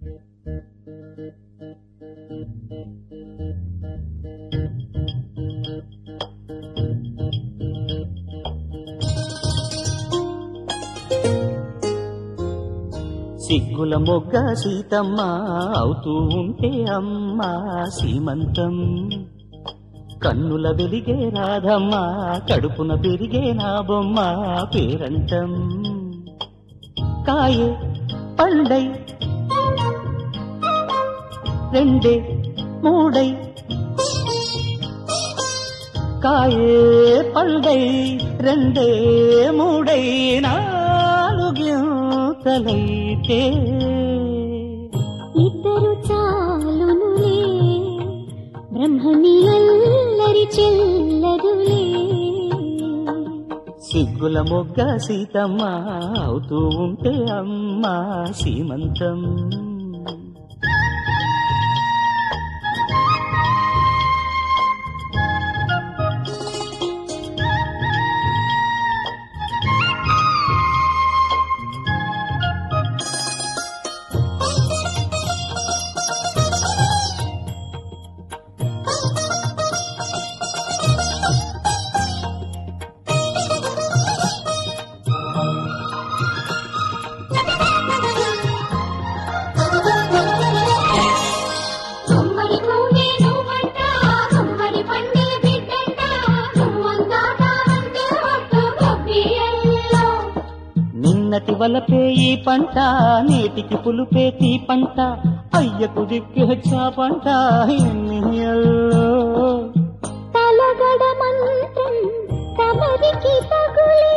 సిగ్గుల మొగ్గ సీతమ్మ అవుతూ ఉంటే అమ్మ సీమంతం కన్నుల వెలిగే రాధమ్మ కడుపున పెరిగే నా బొమ్మ పేరంటం కాయే పళ్ళై రెండే మూడై కాయే పళ్ళై రెండే మూడై నాలుగింతలైతే ఇద్దరు చాలునులే బ్రహ్మని అల్లరి చెల్లదులే సిగ్గుల మొగ్గ సీతమ్మ అవుతూ ఉంటే అమ్మ సీమంతం గుమ్మడి పువ్వే నువ్వంట గుమ్మడి పండే బిడ్డంట గుమ్మందాటావంటే ఒట్టు గొబ్బియల్లో నిన్నటి వలపే ఈ పంట నేటికి పులుపే తీ పంట అయ్యకు దిక్కు పంట ఎన్నియల్లో తలగడ మంత్రం తమరికి తగులే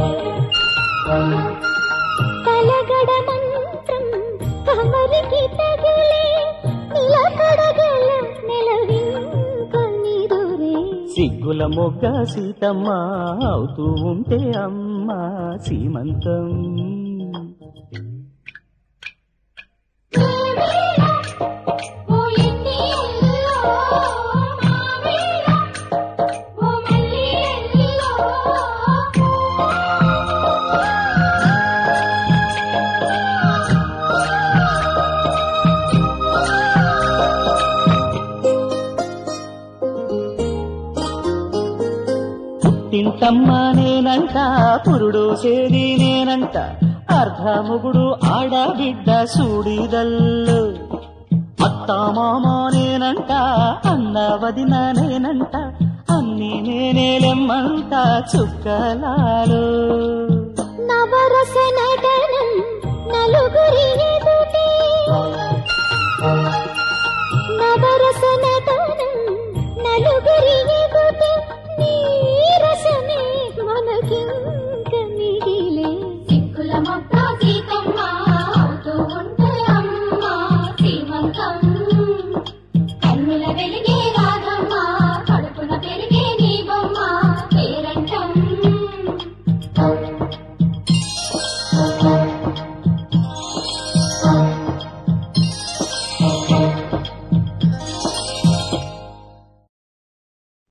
తలగడ మంత్రం తమరికి తగులే నిలకడగల నెలవింకొని దూరే సిగ్గుల మొగ్గ సీతమ్మ అవుతూ ఉంటే అమ్మ సీమంతం ఓ ఎన్ని ఎల్లో మావేళ ఓ మల్లి ఎల్లో పుట్టింటమ్మ నేనంట పురుడు సేది నేనంట అర్ధముగుడు ఆడబిడ్డ సూడిదల్లు అత్త మామ నేనంట అన్న వదిన నేనంట అన్ని నేనేలెమ్మంట చుక్కలాలు నవరస నటనం నలుగురి